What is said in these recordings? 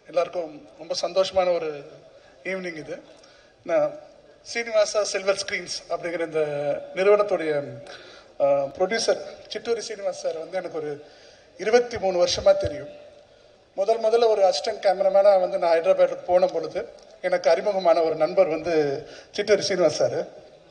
எல்லாருக்கும் ரொம்ப சந்தோஷமான ஒரு ஈவினிங் இது நான் சீனிவாசா சில்வர் ஸ்க்ரீன்ஸ் அப்படிங்கிற இந்த நிறுவனத்துடைய ப்ரொடியூசர் சிட்டூரி சீனிவாஸ் சார் வந்து எனக்கு ஒரு இருபத்தி மூணு வருஷமாக தெரியும் முதல் முதல்ல ஒரு அசிஸ்டன்ட் கேமராமேனாக வந்து நான் ஹைதராபாத்துக்கு போன பொழுது எனக்கு அறிமுகமான ஒரு நண்பர் வந்து சிட்டூரி சீனிவாஸ் சார்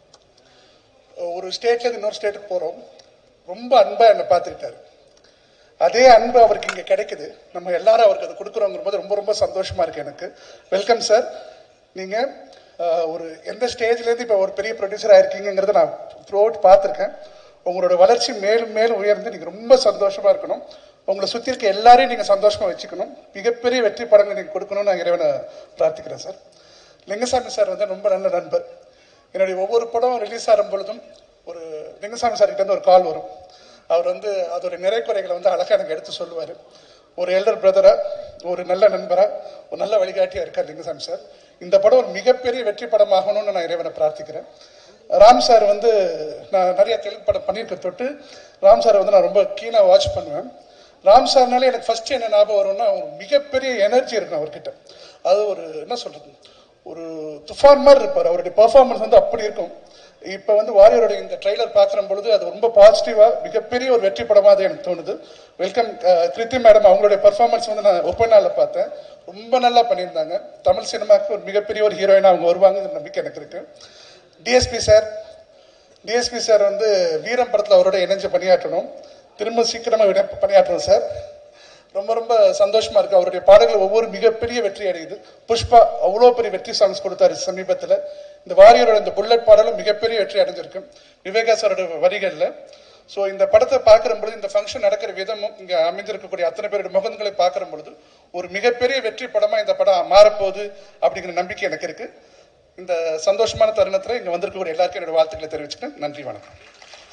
ஒரு ஸ்டேட்லேருந்து இன்னொரு ஸ்டேட்டுக்கு போகிறோம் ரொம்ப அன்பாக என்னை பார்த்துக்கிட்டாரு அதே அன்பு அவருக்கு இங்கே கிடைக்குது நம்ம எல்லாரும் அவருக்கு அது கொடுக்குறோங்கிற போது ரொம்ப ரொம்ப சந்தோஷமா இருக்கு எனக்கு வெல்கம் சார் நீங்கள் ஒரு எந்த ஸ்டேஜ்லேருந்து இப்போ ஒரு பெரிய ப்ரொடியூசர் இருக்கீங்கிறத நான் த்ரூ அவுட் பார்த்துருக்கேன் உங்களோட வளர்ச்சி மேலும் மேலும் உயர்ந்து நீங்கள் ரொம்ப சந்தோஷமா இருக்கணும் உங்களை சுற்றி இருக்க எல்லாரையும் நீங்கள் சந்தோஷமா வச்சுக்கணும் மிகப்பெரிய வெற்றி படங்கள் நீங்கள் கொடுக்கணும்னு நான் இறைவனை பிரார்த்திக்கிறேன் சார் லிங்கசாமி சார் வந்து ரொம்ப நல்ல நண்பர் என்னுடைய ஒவ்வொரு படம் ரிலீஸ் ஆகும் பொழுதும் ஒரு லிங்கசாமி சார் கிட்ட இருந்து ஒரு கால் வரும் அவர் வந்து அதோட நிறை குறைகளை வந்து அழகாக எனக்கு எடுத்து சொல்லுவார் ஒரு எல்டர் பிரதரா ஒரு நல்ல நண்பரா ஒரு நல்ல வழிகாட்டியா இருக்கார் லிங்கசாமி சார் இந்த படம் ஒரு மிகப்பெரிய வெற்றி படமாகணும்னு நான் இறைவனை பிரார்த்திக்கிறேன் ராம் சார் வந்து நான் நிறைய தெலுங்கு படம் பண்ணியிருக்க தொட்டு ராம் சார் வந்து நான் ரொம்ப கீனாக வாட்ச் பண்ணுவேன் ராம் சார்னாலே எனக்கு ஃபர்ஸ்ட் என்ன ஞாபகம் வரும்னா ஒரு மிகப்பெரிய எனர்ஜி இருக்கும் அவர்கிட்ட அது ஒரு என்ன சொல்றது ஒரு துஃபான் மாதிரி இருப்பார் அவருடைய பெர்ஃபார்மன்ஸ் வந்து அப்படி இருக்கும் இப்போ வந்து வாரியரோட இந்த ட்ரைலர் பார்க்குற பொழுது அது ரொம்ப பாசிட்டிவாக மிகப்பெரிய ஒரு வெற்றி படமாக அது எனக்கு தோணுது வெல்கம் கிருத்தி மேடம் அவங்களுடைய பெர்ஃபார்மன்ஸ் வந்து நான் ஒப்பனால பார்த்தேன் ரொம்ப நல்லா பண்ணியிருந்தாங்க தமிழ் சினிமாவுக்கு ஒரு மிகப்பெரிய ஒரு ஹீரோயினாக அவங்க வருவாங்க நம்பிக்கை எனக்கு இருக்கு டிஎஸ்பி சார் டிஎஸ்பி சார் வந்து வீரம் படத்தில் அவரோட இணைஞ்சு பணியாற்றணும் திரும்ப சீக்கிரமாக விட பணியாற்றணும் சார் ரொம்ப ரொம்ப சந்தோஷமா இருக்கு அவருடைய பாடல்கள் ஒவ்வொரு மிகப்பெரிய வெற்றி அடையுது புஷ்பா அவ்வளோ பெரிய வெற்றி சாங்ஸ் கொடுத்தாரு சமீபத்தில் இந்த வாரியரோட இந்த புல்லட் பாடலும் மிகப்பெரிய வெற்றி அடைஞ்சிருக்கு விவேகா சாரோட வரிகளில் ஸோ இந்த படத்தை பார்க்குற பொழுது இந்த ஃபங்க்ஷன் நடக்கிற விதமும் இங்கே அமைந்திருக்கக்கூடிய அத்தனை பேருடைய முகங்களை பார்க்குற பொழுது ஒரு மிகப்பெரிய வெற்றி படமாக இந்த படம் மாறப்போகுது அப்படிங்கிற நம்பிக்கை எனக்கு இருக்கு இந்த சந்தோஷமான தருணத்தில் இங்கே வந்திருக்கக்கூடிய எல்லாருக்கும் என்னோட வாழ்த்துக்களை தெரிவிச்சுக்கிறேன் நன்றி வணக்கம்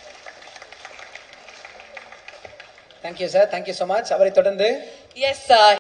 thank you sir thank you so much அவரை தொடர்ந்து Yes, uh,